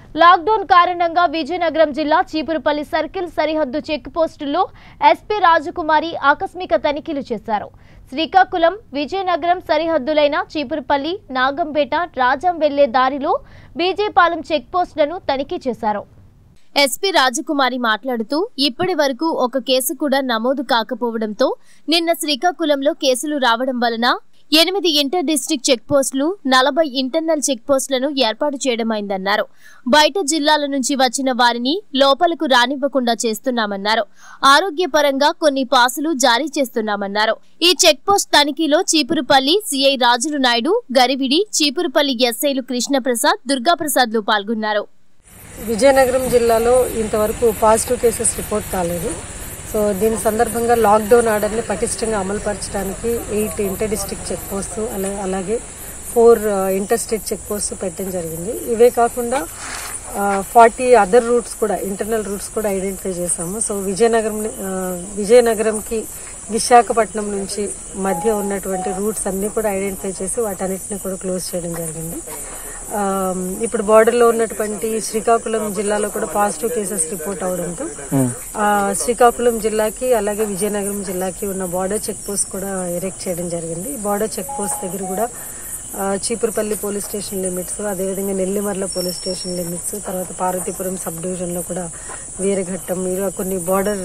lockdown కారణంగా విజయనగరం జిల్లా Cheepurupalli circle సరిహద్దు చెక్ పోస్టుల్లో ఎస్పీ రాజకుమారి ఆకస్మిక తనిఖీలు చేశారు శ్రీకాకుళం విజయనగరం సరిహద్దులైన చీపురుపల్లి నాగంపేట రాజం వెళ్లే దారిలో బీజేపాలెం చెక్ పోస్టులను తనిఖీ చేశారు ఎస్పీ రాజకుమారి మాట్లాడుతూ ఇప్పటి వరకు ఒక కేసు కూడా నమోదు కాకపోవడంతో నిన్న శ్రీకాకుళంలో కేసులు రావడం వలన ఎనిమిది ఇంటర్ డిస్టిక్ చెక్ పోస్టులు నలభై ఇంటర్నల్ చెక్ పోస్టులను ఏర్పాటు చేయడమైందన్నారు బయట జిల్లాల నుంచి వచ్చిన వారిని లోపలకు రానివ్వకుండా చేస్తున్నామన్నారు ఆరోగ్యపరంగా కొన్ని పాసులు జారీ చేస్తున్నామన్నారు ఈ చెక్ పోస్ట్ తనిఖీలో చీపురుపల్లి సిఐ రాజులు నాయుడు గరివిడి చీపురుపల్లి ఎస్ఐలు కృష్ణప్రసాద్ దుర్గాప్రసాద్లు పాల్గొన్నారు విజయనగరం జిల్లాలో ఇంతవరకు పాజిటివ్ కేసెస్ రిపోర్ట్ కాలేదు సో దీని సందర్భంగా లాక్డౌన్ ఆర్డర్ని పటిష్టంగా అమలుపరచడానికి eight inter district check post అలా అలాగే four inter state check post పెట్టడం జరిగింది ఇవే కాకుండా ఫార్టీ అదర్ రూట్స్ కూడా ఇంటర్నల్ రూట్స్ కూడా ఐడెంటిఫై చేశాము సో విజయనగరం ఆ, విజయనగరంకి విశాఖపట్నం నుంచి మధ్య ఉన్నటువంటి రూట్స్ అన్ని కూడా ఐడెంటిఫై చేసి వాటన్నిటిని కూడా క్లోజ్ చేయడం జరిగింది ఆ, ఇప్పుడు border లో ఉన్నటువంటి శ్రీకాకుళం జిల్లాలో కూడా పాజిటివ్ కేసెస్ రిపోర్ట్ అవడంతో ఆ, శ్రీకాకుళం జిల్లాకి అలాగే విజయనగరం జిల్లాకి ఉన్న బార్డర్ చెక్ పోస్ట్ కూడా ఎరెక్ట్ చేయడం జరిగింది బార్డర్ చెక్ పోస్ట్ దగ్గర కూడా ఆ, చీపురుపల్లి పోలీస్ స్టేషన్ లిమిట్స్ అదేవిధంగా నెల్లిమర్ల పోలీస్ స్టేషన్ లిమిట్స్ తర్వాత పార్వతీపురం సబ్ డివిజన్ లో కూడా వీరఘట్టం ఇలా కొన్ని బార్డర్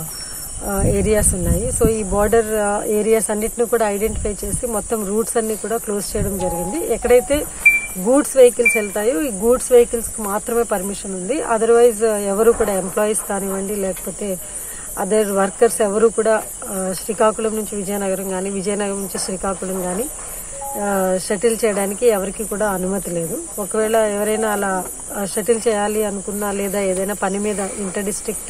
ఏరియాస్ ఉన్నాయి సో ఈ బార్డర్ ఏరియాస్ అన్నిటిని కూడా ఐడెంటిఫై చేసి మొత్తం రూట్స్ అన్ని కూడా క్లోజ్ చేయడం జరిగింది ఎక్కడైతే గూడ్స్ వెహికల్స్ వెళ్తాయో ఈ గూడ్స్ వెహికల్స్ కి మాత్రమే పర్మిషన్ ఉంది అదర్వైజ్ ఎవరు కూడా ఎంప్లాయీస్ కానివ్వండి లేకపోతే అదర్ వర్కర్స్ ఎవరు కూడా ఆ, శ్రీకాకుళం నుంచి విజయనగరం కానీ విజయనగరం నుంచి శ్రీకాకుళం కానీ షటిల్ చేయడానికి ఎవరికి కూడా అనుమతి లేదు ఒకవేళ ఎవరైనా అలా షటిల్ చేయాలి అనుకున్నా లేదా ఏదైనా పని మీద ఇంటర్ డిస్ట్రిక్ట్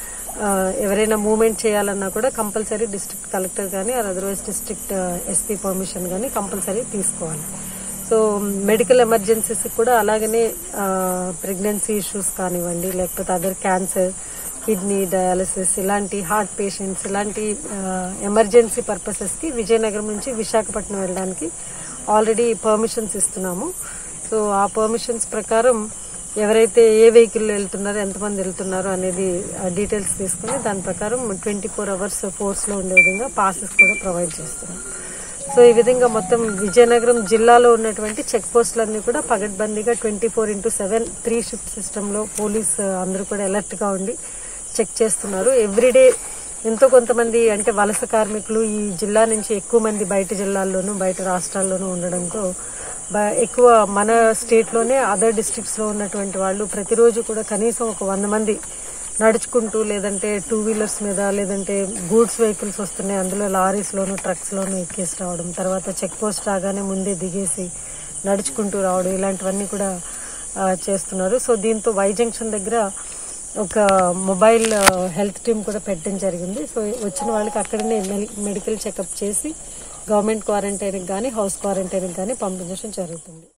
ఎవరైనా మూవ్మెంట్ చేయాలన్నా కూడా కంపల్సరీ డిస్ట్రిక్ట్ కలెక్టర్ కానీ అదర్వైజ్ డిస్ట్రిక్ట్ ఎస్పీ పర్మిషన్ కానీ కంపల్సరీ తీసుకోవాలి సో మెడికల్ ఎమర్జెన్సీస్ కూడా అలాగనే ప్రెగ్నెన్సీ ఇష్యూస్ కానివ్వండి లేకపోతే అదర్ క్యాన్సర్ కిడ్నీ డయాలసిస్ ఇలాంటి హార్ట్ పేషెంట్స్ ఇలాంటి ఎమర్జెన్సీ పర్పసెస్ కి విజయనగరం నుంచి విశాఖపట్నం వెళ్ళడానికి ఆల్రెడీ పర్మిషన్స్ ఇస్తున్నాము సో ఆ పర్మిషన్స్ ప్రకారం ఎవరైతే ఏ వెహికల్ వెళ్తున్నారో ఎంతమంది వెళ్తున్నారో అనేది డీటెయిల్స్ తీసుకుని దాని ప్రకారం ట్వంటీ ఫోర్ అవర్స్ ఫోర్స్ లో ఉండే విధంగా పాసెస్ కూడా ప్రొవైడ్ చేస్తున్నాం సో ఈ విధంగా మొత్తం విజయనగరం జిల్లాలో ఉన్నటువంటి చెక్ పోస్టులన్నీ కూడా పగడ్బందీగా twenty four into seven three shift సిస్టంలో పోలీస్ అందరూ కూడా అలర్ట్ గా ఉండి చెక్ చేస్తున్నారు ఎవ్రీడే ఎంతో కొంతమంది అంటే వలస కార్మికులు ఈ జిల్లా నుంచి ఎక్కువ మంది బయట జిల్లాల్లోనూ బయట రాష్ట్రాల్లోనూ ఉండడంతో బ- ఎక్కువ మన స్టేట్ లోనే అదర్ డిస్ట్రిక్ట్స్ లో ఉన్నటువంటి వాళ్ళు ప్రతిరోజు కూడా కనీసం ఒక వంద మంది నడుచుకుంటూ లేదంటే టూ వీలర్స్ మీద లేదంటే గూడ్స్ వెహికల్స్ వస్తున్నాయి అందులో లారీస్ లోను ట్రక్స్ లోను ఎక్కేసి రావడం తర్వాత చెక్ పోస్ట్ రాగానే ముందే దిగేసి నడుచుకుంటూ రావడం ఇలాంటివన్నీ కూడా ఆ, చేస్తున్నారు సో దీంతో వై జంక్షన్ దగ్గర ఒక మొబైల్ హెల్త్ టీమ్ కూడా పెట్టడం జరిగింది సో వచ్చిన వాళ్ళకి అక్కడనే మెడికల్ చెకప్ చేసి గవర్నమెంట్ క్వారంటైన్కి కానీ హౌస్ క్వారంటైన్కి కానీ పంపించడం జరుగుతుంది